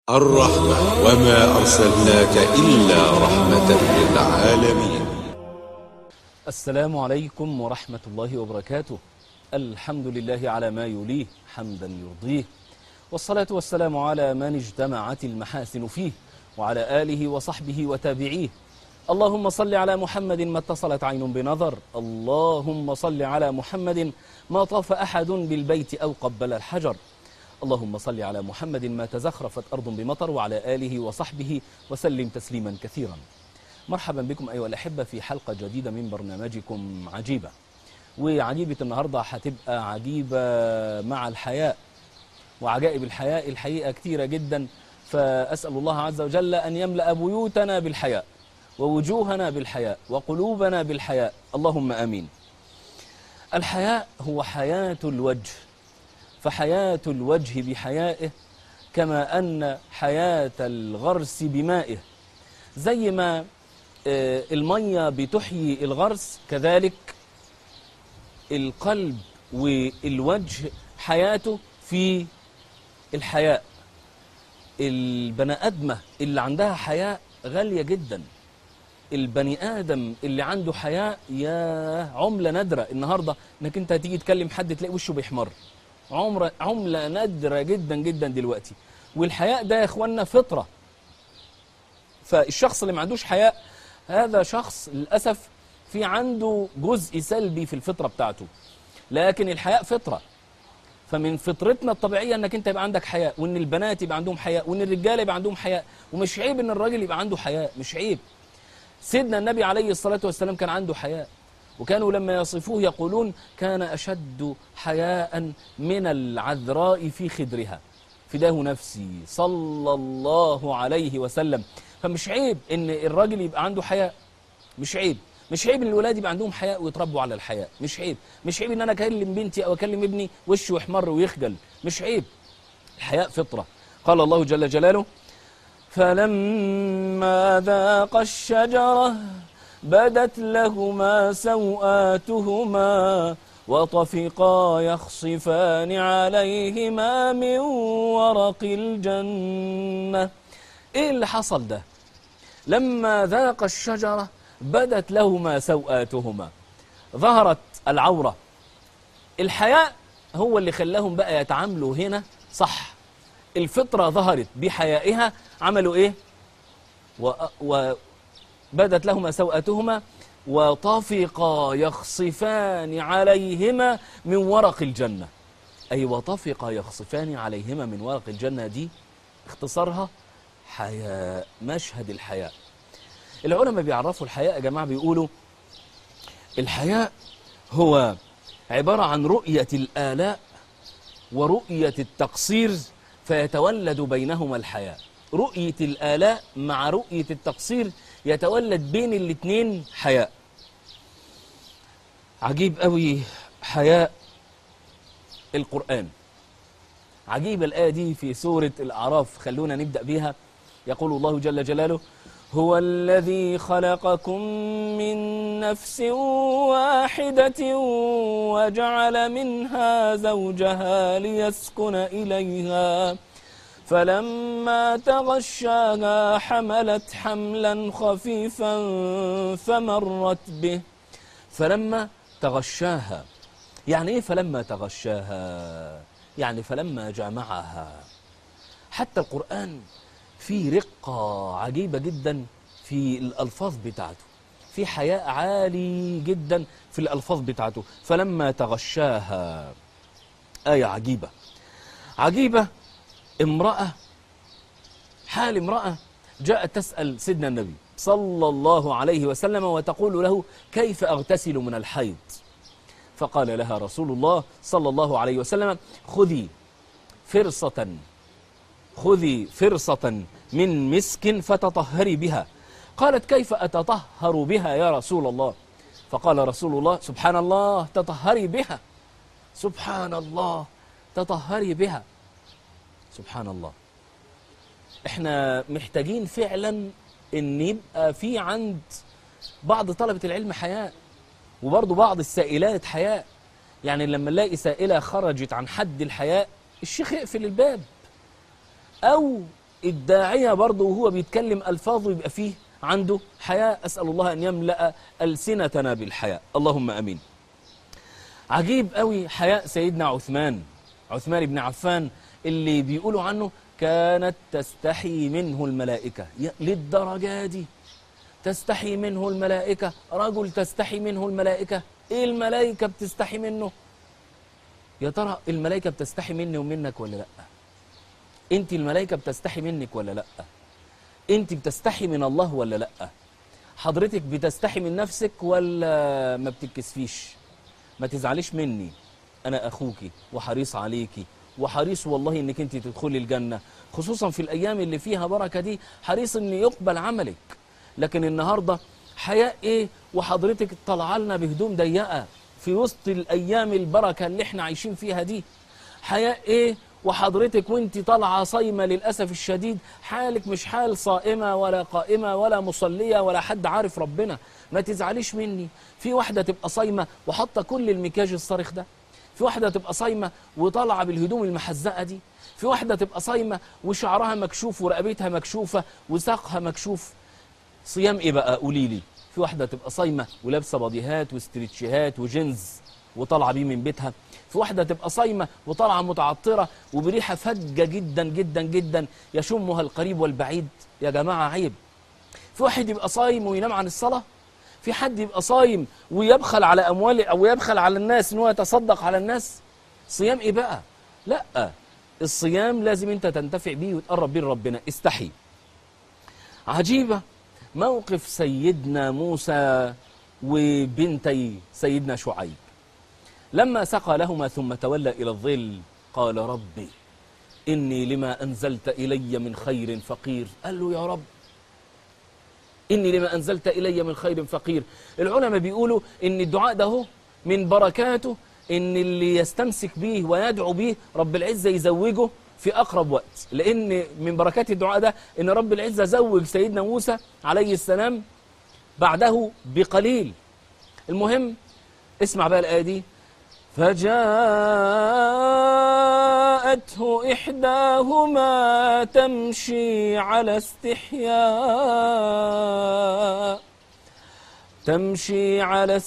الرحمة وما أرسلناك إلا رحمة للعالمين السلام عليكم ورحمة الله وبركاته الحمد لله على ما يليه حمدا يرضيه والصلاة والسلام على من اجتمعت المحاسن فيه وعلى آله وصحبه وتابعيه اللهم صل على محمد ما اتصلت عين بنظر اللهم صل على محمد ما طاف أحد بالبيت أو قبل الحجر اللهم صل على محمد ما تزخرفت أرض بمطر وعلى آله وصحبه وسلم تسليما كثيرا مرحبا بكم أيها الأحبة في حلقة جديدة من برنامجكم عجيبة وعجيبة النهاردة هتبقى عجيبة مع الحياء وعجائب الحياء الحقيقة كثيرة جدا فأسأل الله عز وجل أن يملأ بيوتنا بالحياء ووجوهنا بالحياء وقلوبنا بالحياء اللهم آمين الحياء هو حياة الوجه فحياة الوجه بحيائه كما أن حياة الغرس بمائه زي ما المية بتحيي الغرس كذلك القلب والوجه حياته في الحياء البني أدمة اللي عندها حياء غالية جدا البني آدم اللي عنده حياء يا عملة نادرة النهاردة انك انت هتيجي تكلم حد تلاقي وشه بيحمر عمر عملة نادرة جدا جدا دلوقتي والحياء ده يا اخوانا فطرة فالشخص اللي ما عندوش حياء هذا شخص للأسف في عنده جزء سلبي في الفطرة بتاعته لكن الحياء فطرة فمن فطرتنا الطبيعية انك انت يبقى عندك حياء وان البنات يبقى عندهم حياء وان الرجال يبقى عندهم حياء ومش عيب ان الراجل يبقى عنده حياء مش عيب سيدنا النبي عليه الصلاة والسلام كان عنده حياء وكانوا لما يصفوه يقولون كان أشد حياء من العذراء في خدرها فداه نفسي صلى الله عليه وسلم فمش عيب ان الراجل يبقى عنده حياء مش عيب مش عيب ان الولاد يبقى عندهم حياء ويتربوا على الحياء مش عيب مش عيب ان انا اكلم بنتي او اكلم ابني وشه يحمر ويخجل مش عيب الحياء فطرة قال الله جل جلاله فلما ذاق الشجرة بدت لهما سوآتهما وطفقا يخصفان عليهما من ورق الجنة ايه اللي حصل ده لما ذاق الشجرة بدت لهما سوآتهما ظهرت العورة الحياء هو اللي خلاهم بقى يتعاملوا هنا صح الفطرة ظهرت بحيائها عملوا ايه و... وبدت لهما سوءتهما وطفقا يخصفان عليهما من ورق الجنة أي وطفقا يخصفان عليهما من ورق الجنة دي اختصارها حياء مشهد الحياء العلماء بيعرفوا الحياء يا جماعة بيقولوا الحياء هو عبارة عن رؤية الآلاء ورؤية التقصير فيتولد بينهما الحياء رؤية الآلاء مع رؤية التقصير يتولد بين الاثنين حياء عجيب قوي حياء القرآن عجيب الآية دي في سورة الأعراف خلونا نبدأ بها يقول الله جل جلاله هو الذي خلقكم من نفس واحدة وجعل منها زوجها ليسكن إليها فلما تغشاها حملت حملا خفيفا فمرت به فلما تغشاها يعني ايه فلما تغشاها يعني فلما جامعها حتى القرآن في رقة عجيبة جدا في الألفاظ بتاعته في حياء عالي جدا في الألفاظ بتاعته فلما تغشاها آية عجيبة عجيبة امرأة حال امرأة جاءت تسأل سيدنا النبي صلى الله عليه وسلم وتقول له كيف أغتسل من الحيض فقال لها رسول الله صلى الله عليه وسلم خذي فرصة خذي فرصة من مسك فتطهري بها قالت كيف أتطهر بها يا رسول الله فقال رسول الله سبحان الله تطهري بها سبحان الله تطهري بها سبحان الله احنا محتاجين فعلا ان يبقى في عند بعض طلبة العلم حياء وبرضه بعض السائلات حياء يعني لما نلاقي سائلة خرجت عن حد الحياء الشيخ يقفل الباب أو الداعية برضه وهو بيتكلم ألفاظه يبقى فيه عنده حياء أسأل الله أن يملأ ألسنتنا بالحياء اللهم أمين عجيب قوي حياء سيدنا عثمان عثمان بن عفان اللي بيقولوا عنه كانت تستحي منه الملائكة يا- للدرجة دي تستحي منه الملائكة رجل تستحي منه الملائكة ايه الملائكة بتستحي منه يا ترى الملائكة بتستحي مني ومنك ولا لا انت الملائكة بتستحي منك ولا لا انت بتستحي من الله ولا لا حضرتك بتستحي من نفسك ولا ما بتتكسفيش ما تزعليش مني انا اخوكي وحريص عليكي وحريص والله انك انت تدخلي الجنة خصوصا في الايام اللي فيها بركة دي حريص ان يقبل عملك لكن النهاردة حياء ايه وحضرتك طالعه لنا بهدوم ضيقة في وسط الايام البركة اللي احنا عايشين فيها دي حياء ايه وحضرتك وانت طالعه صايمه للاسف الشديد حالك مش حال صائمه ولا قائمه ولا مصليه ولا حد عارف ربنا ما تزعليش مني في واحده تبقى صايمه وحاطه كل المكياج الصارخ ده في واحده تبقى صايمه وطالعه بالهدوم المحزقه دي في واحده تبقى صايمه وشعرها مكشوف ورقبتها مكشوفه وساقها مكشوف صيام ايه بقى قولي لي في واحده تبقى صايمه ولابسه باديهات واسترتشيهات وجينز وطالعه بيه من بيتها في واحده تبقى صايمه وطالعه متعطره وبريحه فجه جدا جدا جدا يشمها القريب والبعيد يا جماعه عيب في واحد يبقى صايم وينام عن الصلاه في حد يبقى صايم ويبخل على اموال او يبخل على الناس ان هو يتصدق على الناس صيام ايه بقى لا الصيام لازم انت تنتفع بيه وتقرب بيه لربنا استحي عجيبة موقف سيدنا موسى وبنتي سيدنا شعيب لما سقى لهما ثم تولى إلى الظل قال ربي إني لما أنزلت إلي من خير فقير قال له يا رب إني لما أنزلت إلي من خير فقير العلماء بيقولوا إن الدعاء ده هو من بركاته إن اللي يستمسك به ويدعو به رب العزة يزوجه في أقرب وقت لأن من بركات الدعاء ده إن رب العزة زوج سيدنا موسى عليه السلام بعده بقليل المهم اسمع بقى الآية دي فجاءته إحداهما تمشي على استحياء تمشي على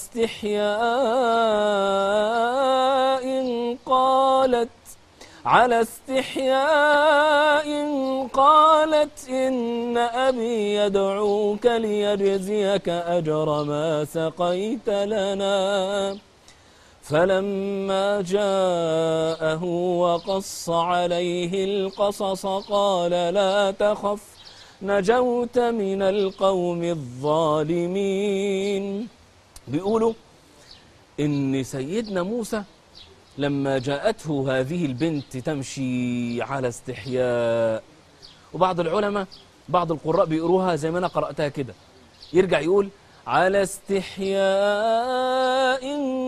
استحياء قالت على استحياء قالت إن أبي يدعوك ليجزيك أجر ما سقيت لنا فلما جاءه وقص عليه القصص قال لا تخف نجوت من القوم الظالمين بيقولوا إن سيدنا موسى لما جاءته هذه البنت تمشي على استحياء وبعض العلماء بعض القراء بيقروها زي ما أنا قرأتها كده يرجع يقول على استحياء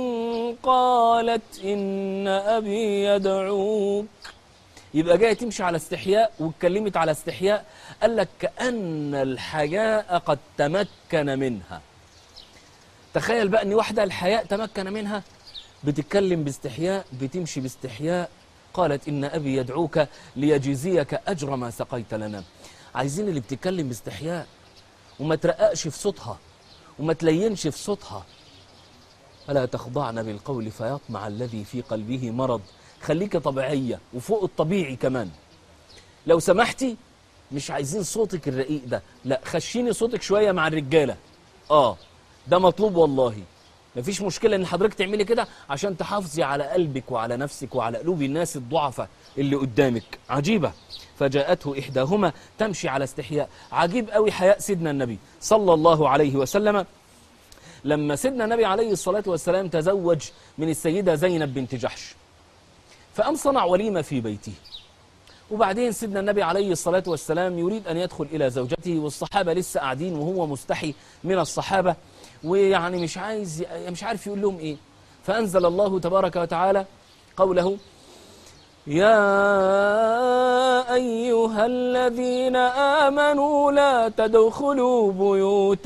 قالت إن أبي يدعوك يبقى جاية تمشي على استحياء واتكلمت على استحياء قال لك كأن الحياء قد تمكن منها تخيل بقى ان واحدة الحياء تمكن منها بتتكلم باستحياء بتمشي باستحياء قالت إن أبي يدعوك ليجزيك أجر ما سقيت لنا عايزين اللي بتتكلم باستحياء وما ترققش في صوتها وما تلينش في صوتها ألا تخضعن بالقول فيطمع الذي في قلبه مرض خليك طبيعية وفوق الطبيعي كمان لو سمحتي مش عايزين صوتك الرقيق ده لا خشيني صوتك شوية مع الرجالة آه ده مطلوب والله مفيش مشكلة ان حضرتك تعملي كده عشان تحافظي على قلبك وعلى نفسك وعلى قلوب الناس الضعفة اللي قدامك عجيبة فجاءته إحداهما تمشي على استحياء عجيب قوي حياء سيدنا النبي صلى الله عليه وسلم لما سيدنا النبي عليه الصلاة والسلام تزوج من السيدة زينب بنت جحش فأم صنع وليمة في بيته وبعدين سيدنا النبي عليه الصلاة والسلام يريد أن يدخل إلى زوجته والصحابة لسه قاعدين وهو مستحي من الصحابة ويعني مش عايز مش عارف يقول لهم إيه فأنزل الله تبارك وتعالى قوله يا أيها الذين آمنوا لا تدخلوا بيوت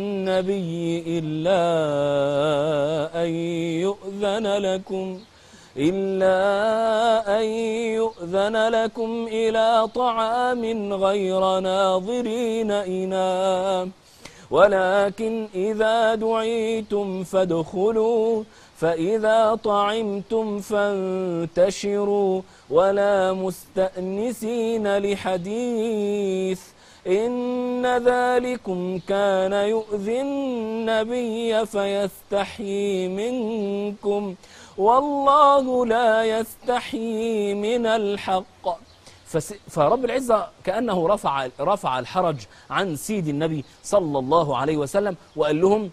النبي إلا أن يؤذن لكم إلا أن يؤذن لكم إلى طعام غير ناظرين إنام ولكن إذا دعيتم فادخلوا فإذا طعمتم فانتشروا ولا مستأنسين لحديث إن ذلكم كان يؤذي النبي فيستحيي منكم والله لا يستحيي من الحق فس- فرب العزة كأنه رفع, رفع الحرج عن سيد النبي صلى الله عليه وسلم وقال لهم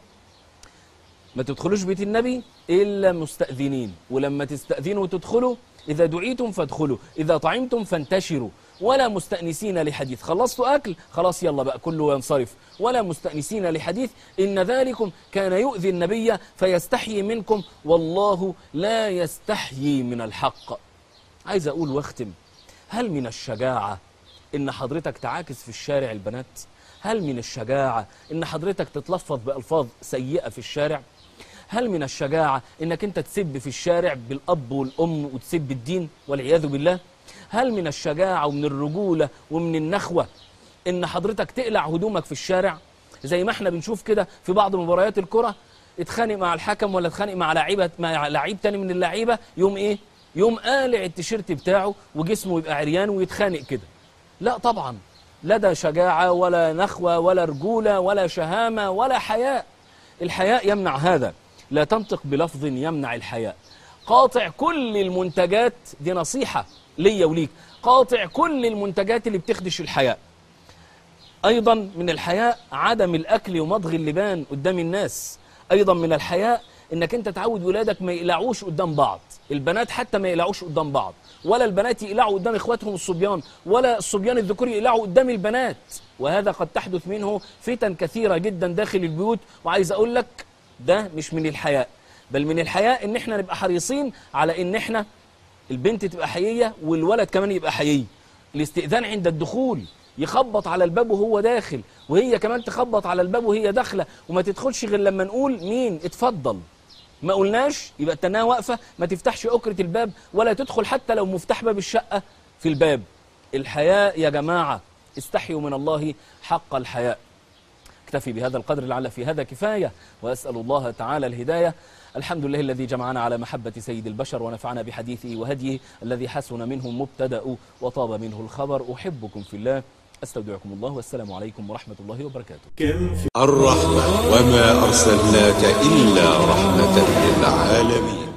ما تدخلوش بيت النبي إلا مستأذنين ولما تستأذنوا وتدخلوا إذا دعيتم فادخلوا إذا طعمتم فانتشروا ولا مستأنسين لحديث خلصتوا أكل خلاص يلا بقى كله ينصرف ولا مستأنسين لحديث إن ذلكم كان يؤذي النبي فيستحيي منكم والله لا يستحيي من الحق عايز أقول واختم هل من الشجاعة إن حضرتك تعاكس في الشارع البنات هل من الشجاعة إن حضرتك تتلفظ بألفاظ سيئة في الشارع هل من الشجاعة إنك أنت تسب في الشارع بالأب والأم وتسب الدين والعياذ بالله هل من الشجاعة ومن الرجولة ومن النخوة إن حضرتك تقلع هدومك في الشارع زي ما احنا بنشوف كده في بعض مباريات الكرة اتخانق مع الحكم ولا اتخانق مع لعيبة مع لعيب تاني من اللعيبة يوم ايه يوم قالع التيشيرت بتاعه وجسمه يبقى عريان ويتخانق كده لا طبعا لا ده شجاعة ولا نخوة ولا رجولة ولا شهامة ولا حياء الحياء يمنع هذا لا تنطق بلفظ يمنع الحياء قاطع كل المنتجات دي نصيحة ليا وليك قاطع كل المنتجات اللي بتخدش الحياء أيضا من الحياء عدم الأكل ومضغ اللبان قدام الناس أيضا من الحياء إنك أنت تعود ولادك ما يقلعوش قدام بعض البنات حتى ما يقلعوش قدام بعض ولا البنات يقلعوا قدام إخواتهم الصبيان ولا الصبيان الذكور يقلعوا قدام البنات وهذا قد تحدث منه فتن كثيرة جدا داخل البيوت وعايز أقول لك ده مش من الحياء بل من الحياء إن إحنا نبقى حريصين على إن إحنا البنت تبقى حيية والولد كمان يبقى حيي الاستئذان عند الدخول يخبط على الباب وهو داخل وهي كمان تخبط على الباب وهي داخله وما تدخلش غير لما نقول مين اتفضل ما قلناش يبقى التناها واقفه ما تفتحش أكرة الباب ولا تدخل حتى لو مفتاح باب الشقة في الباب الحياء يا جماعة استحيوا من الله حق الحياء اكتفي بهذا القدر لعل في هذا كفاية وأسأل الله تعالى الهداية الحمد لله الذي جمعنا على محبة سيد البشر ونفعنا بحديثه وهديه الذي حسن منه مبتدأ وطاب منه الخبر أحبكم في الله أستودعكم الله والسلام عليكم ورحمة الله وبركاته كم في الرحمة وما أرسلناك إلا رحمة للعالمين